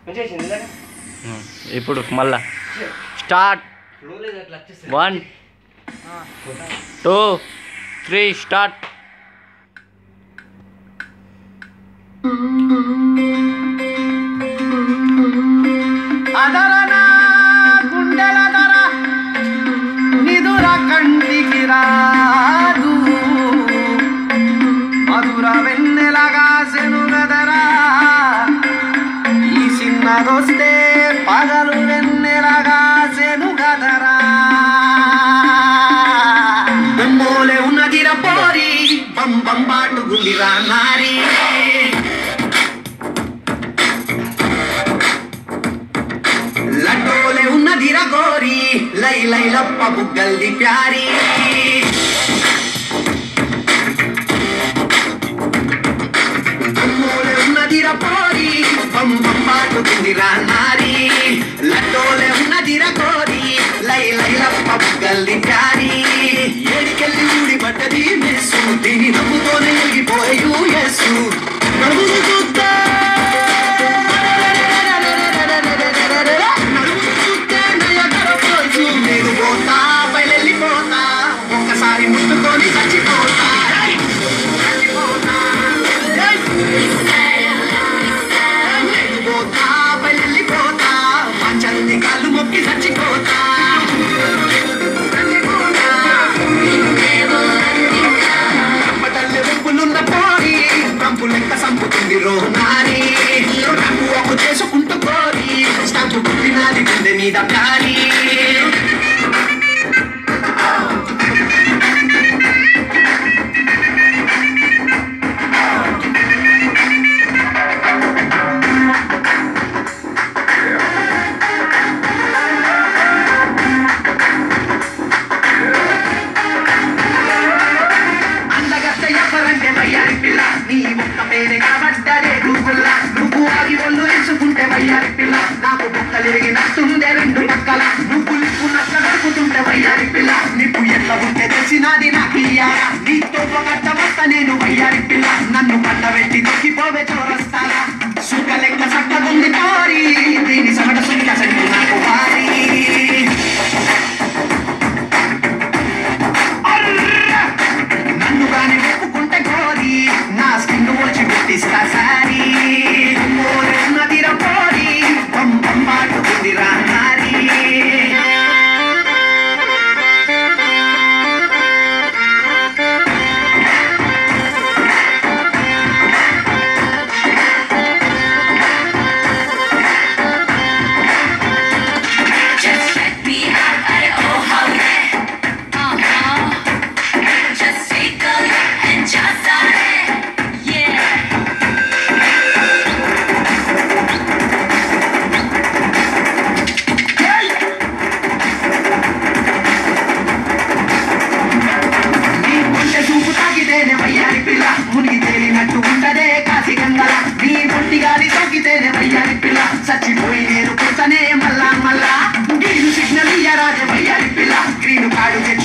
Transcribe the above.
మంచిగా వచ్చింది ఇందాక? ఇప్పుడు మళ్ళా స్టార్ట్ ఫ్లో లేదు అట్లా వచ్చేస్తుంది వన్ టూ త్రీ స్టార్ట్ అదరనా గుండెల ధర నిదుర కంటికి రాదు మధుర వెన్నెలగా సెనుగదరా ఈ చిన్నదొస్తే పగలు వెన్నెలగా సెనుగదరా బొమ్మోలే ఉన్నదిర పోరి బం బం బాటు గుండిరా నారీ లడ్డోలే ఉన్నదిర గోరి లై లై లప్ప బుగ్గల్ది ప్యారి అమ్మోలే ఉన్నదిర పోరి బం బం పాటుకుందిరా నారి లడ్డోలే ఉన్నదిర గోరి లై లై లప్ప బుగ్గల్ది ప్యారి ఏడికెళ్ళి ఊడి పడ్డది మెస్సు దీని నమ్ముతోనే ఎగిపోయు ఎస్సు నడుమును చూస్తే నడుమును చూస్తే నయగర పోచు నేను పోతా బయలెళ్ళిపోతా ఒక్కసారి ముట్టుకొని చచ్చిపోతా చచ్చిపోతా నేను పోతా బయలెళ్ళిపోతా మంచల్ని కాళ్ళు మొక్కి చచ్చిపోతా చచ్చిపోతా కంపటల్లె వెంపులున్న పోరి కంపు లెక్క సంపుతుంది రోనారి రంగు ఒక చేసుకుంటూ కోరి స్టాంపు పుట్టినది గుండె మీద ప్యారి అందగత్త ఎవరంటే వయ్యారి పిల్ల నీ ముక్క పేరు కాబట్టలే నువ్వుల్లా నువ్వు ఆగి ఒళ్ళు వేసుకుంటే వయ్యారి పిల్ల నాకు బుక్కలిరిగినట్టుందే రెండు పక్కల నువ్వు లిప్పునట్ల నడుపుతుంటే వయ్యారి పిల్ల నిప్పు ఎట్లా ఉంటే తెలిసినది నాకు ఇయ్యాలా నీతో పొగట్ట వస్త నేను వయ్యారి పిల్ల నన్ను పండబెట్టి నొక్కిపోవే చోరస్తారా సుఖ లెక్క సక్కగుంది పోరి దీని సగట సుఖ సంఖ్య నాకు వారి నన్ను గాని ఒప్పుకుంటే కోరి నా స్కిన్ వచ్చి గుర్తిస్తా సారి నదిర పోరి బొమ్మ పాటుకుంది రానారి Just let me have it, oh how yeah. Uh-huh. Just take a look and just it. Yeah. నీ గుండె చూపు తాకితేనే వయ్యారి పిల్ల మునిగి తేలినట్టు ఉంటదే కాసి గంగల నీ ఒంటి గాలి తాకితేనే వయ్యారి పిల్ల చచ్చిపోయి నేను పుడతనే మళ్ళా మళ్ళా గ్రీను సిగ్నల్ ఇయ్యరాజే వయ్యారి పిల్ల గ్రీను కాడు తెచ్చి